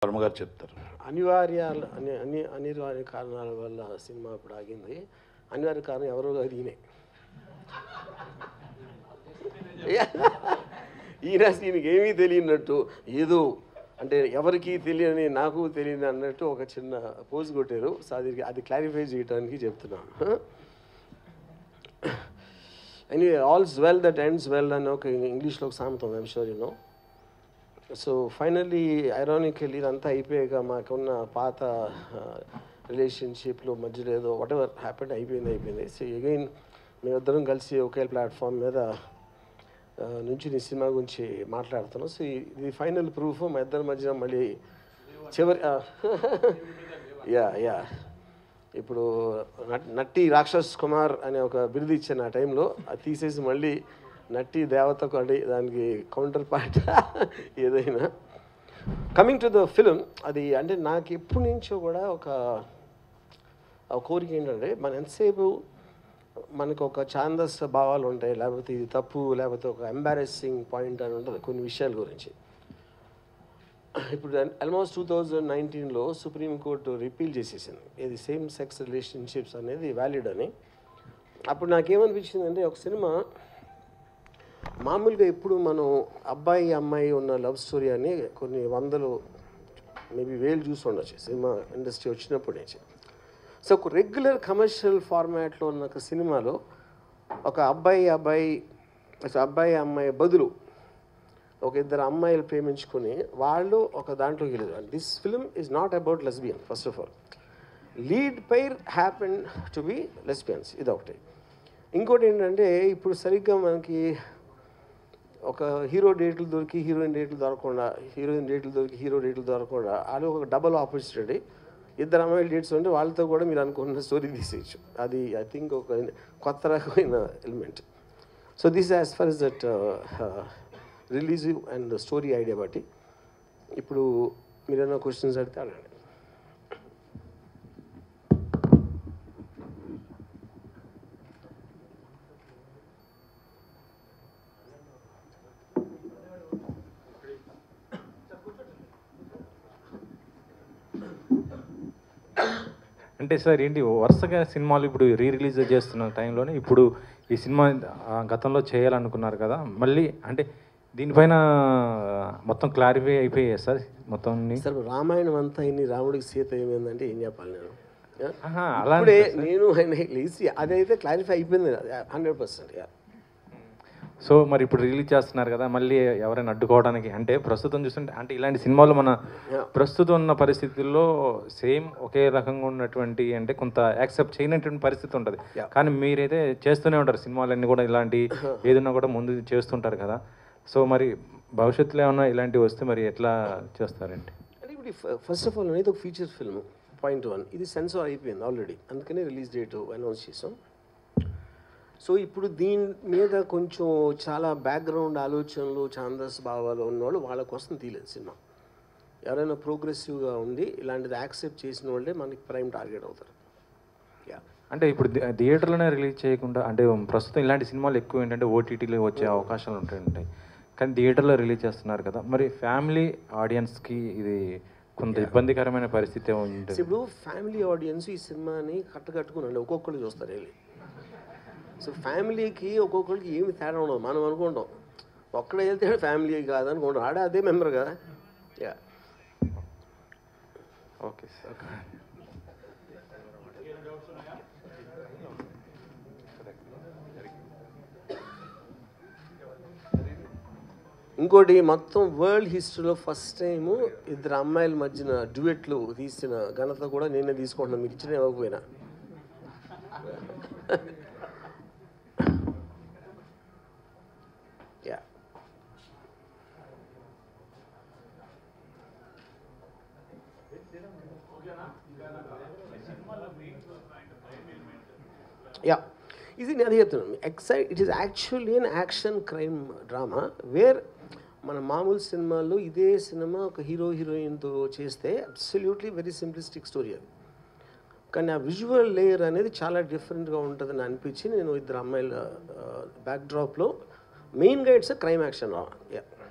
వర్మ గారు చెప్తారు అనివార్యాలు అని అని అనివార్య కారణాల వల్ల సినిమా ఇప్పుడు ఆగింది అనివార్య కారణం ఎవరో కాదు ఈయనే ఈయన ఈయనకి ఏమీ తెలియనట్టు ఏదో అంటే ఎవరికి తెలియని నాకు తెలియని అన్నట్టు ఒక చిన్న పోజ్ కొట్టారు సో అది అది క్లారిఫై చేయడానికి చెప్తున్నాను anyway all's well that ends well అని ఒక ఇంగ్లీష్లో ఒక సామెత ఉంది I'm sure you know so finally ironical ఇదంతా అయిపోయాక మాకున్న పాత రిలేషన్షిప్లో మధ్యలో ఏదో వాట్ ఎవర్ హ్యాపెండ్ అయిపోయింది అయిపోయింది సో అగైన్ మేమిద్దరం కలిసి ఒకే ప్లాట్ఫామ్ మీద ఆ, నుంచి నీ సినిమా గురించి మాట్లాడుతున్నాం సో ఇది ఫైనల్ ప్రూఫ్ మా ఇద్దరి మధ్యన మళ్ళీ చివరి యా యా ఇప్పుడు నట్- నట్టి రాక్షస్ కుమార్ అనే ఒక బిరుదు ఇచ్చాను ఆ టైంలో అది తీసేసి మళ్ళీ నట్టి దేవతకు అంటే దానికి కౌంటర్ పార్ట్ ఏదైనా కమింగ్ టు ద ఫిలిం అది అంటే నాకు ఎప్పటి నుంచో కూడా ఒక ఆ కోరిక ఏంటంటే మన ఎంతసేపు మనకు ఒక ఛాందస్ భావాలు ఉంటాయి లేకపోతే ఇది తప్పు లేకపోతే ఒక ఎంబారెసింగ్ పాయింట్ అని ఉంటుంది కొన్ని విషయాల గురించి ఇప్పుడు ఆల్మోస్ట్ టూ థౌజండ్ నైన్టీన్లో సుప్రీంకోర్టు రిపీల్ చేసేసింది ఇది సేమ్ సెక్స్ రిలేషన్షిప్స్ అనేది వ్యాలిడ్ అని అప్పుడు నాకేమనిపించింది అంటే ఒక సినిమా మామూలుగా ఇప్పుడు మనం అబ్బాయి అమ్మాయి ఉన్న లవ్ స్టోరీ అని కొన్ని వందలు మేబీ వేలు చూసి ఉండొచ్చు సినిమా ఇండస్ట్రీ వచ్చినప్పటి నుంచి సో ఒక రెగ్యులర్ కమర్షియల్ ఫార్మాట్లో ఉన్న ఒక సినిమాలో ఒక అబ్బాయి అబ్బాయి అసలు అబ్బాయి అమ్మాయి బదులు ఒక ఇద్దరు అమ్మాయిలు ప్రేమించుకుని వాళ్ళు ఒక దాంట్లోకి వెళ్ళారు this film is not about lesbian first of all lead pair happen to be lesbians ఇది ఒకటి ఇంకోటి ఏంటంటే ఇప్పుడు సరిగ్గా మనకి ఒక హీరో డేట్లు దొరికి హీరోయిన్ డేట్లు దొరకకుండా హీరోయిన్ డేట్లు దొరికి హీరో డేట్లు దొరకకుండా వాళ్ళు ఒక డబల్ ఆపర్చునిటీ ఇద్దరు అమ్మాయిలు డేట్స్ ఉంటే వాళ్ళతో కూడా మీరు అనుకున్న స్టోరీ తీసేయచ్చు అది ఐ థింక్ ఒక కొత్త రకమైన element so this as far is that release and story idea బట్టి ఇప్పుడు మీరు ఏమైనా క్వశ్చన్స్ అడిగితే అడగండి అంటే సార్ ఏంటి వరుసగా సినిమాలు ఇప్పుడు రీ రిలీజ్ చేస్తున్న టైంలోనే ఇప్పుడు ఈ సినిమా ఆ, గతంలో చేయాలనుకున్నారు కదా మళ్ళీ అంటే దీనిపైన మొత్తం క్లారిఫై అయిపోయాయి సార్ మొత్తం అన్ని? సార్ రామాయణం అంతా ఇన్ని రాముడికి సీత ఏమైందంటే ఏం చెప్పాలి నేను ఆ? ఆహా, అలా ఇప్పుడే నేను ఆయన లేచి అదైతే క్లారిఫై అయిపోయింది హండ్రెడ్ పర్సెంట్ సో మరి ఇప్పుడు రిలీజ్ చేస్తున్నారు కదా మళ్ళీ ఎవరైనా అడ్డుకోవడానికి అంటే ప్రస్తుతం చూస్తుంటే అంటే ఇలాంటి సినిమాలు మన Yeah. ప్రస్తుతం ఉన్న పరిస్థితుల్లో సేమ్ ఒకే రకంగా ఉన్నటువంటి అంటే కొంత యాక్సెప్ట్ చేయనటువంటి పరిస్థితి ఉంటుంది Yeah. కానీ మీరైతే చేస్తూనే ఉంటారు సినిమాలన్నీ కూడా ఇలాంటి ఏదైనా కూడా ముందు చేస్తుంటారు కదా సో మరి భవిష్యత్తులో ఏమన్నా ఇలాంటివి వస్తే మరి ఎట్లా చేస్తారండి అంటే ఇప్పుడు ఫస్ట్ ఆఫ్ ఆల్ అనేది ఒక ఫీచర్ ఫిల్మ్ పాయింట్ వన్ ఇది సెన్సార్ అయిపోయింది ఆల్రెడీ అందుకనే రిలీజ్ డేట్ అనౌన్స్ చేసాం సో ఇప్పుడు దీని మీద కొంచెం చాలా బ్యాక్గ్రౌండ్ ఆలోచనలు ఛాందస్ భావాలు ఉన్నవాళ్ళు వాళ్ళ కోసం తీయలేదు సినిమా ఎవరైనా ప్రోగ్రెసివ్గా ఉండి ఇలాంటిది యాక్సెప్ట్ చేసిన వాళ్ళే మనకి ప్రైమ్ టార్గెట్ అవుతారు యా అంటే ఇప్పుడు థి- థియేటర్లోనే రిలీజ్ చేయకుండా అంటే ప్రస్తుతం ఇలాంటి సినిమాలు ఎక్కువ ఏంటంటే ఓటీటీలో వచ్చే అవకాశాలు ఉంటాయి ఉంటాయి కానీ థియేటర్లో రిలీజ్ చేస్తున్నారు కదా మరి ఫ్యామిలీ ఆడియన్స్కి ఇది కొంత ఇబ్బందికరమైన పరిస్థితి సో ఉంటుంది ఇప్పుడు ఫ్యామిలీ ఆడియన్స్ ఈ సినిమాని కట్టకట్టుకుని ఒక్కొక్కరు చూస్తారు వెళ్ళి సో ఫ్యామిలీకి ఒక్కొక్కరికి ఏమి తేడా ఉండదు మనం అనుకుంటాం ఒక్కడే వెళ్తే ఫ్యామిలీ కాదనుకుంటాం ఆడే అదే మెంబర్ కదా యా ఓకే సార్ ఇంకోటి మొత్తం వరల్డ్ హిస్టరీలో ఫస్ట్ టైం ఇద్దరు అమ్మాయిల మధ్యన డ్యూయెట్లు తీసిన ఘనత కూడా నేనే తీసుకుంటున్నాను మీకు ఇచ్చిన ఇవ్వకపోయినా యా యా ఇది నేను అదే చెప్తున్నాను excite it is actually an action crime drama where మన మామూలు సినిమాల్లో ఇదే సినిమా ఒక హీరో హీరోయిన్తో చేస్తే అబ్సల్యూట్లీ వెరీ సింప్లిస్టిక్ స్టోరీ అది కానీ ఆ విజువల్ లేయర్ అనేది చాలా డిఫరెంట్గా ఉంటుందని అనిపించి నేను ఇద్దరు అమ్మాయిల బ్యాక్ డ్రాప్లో మెయిన్గా ఇట్స్ క్రైమ్ యాక్షన్ యా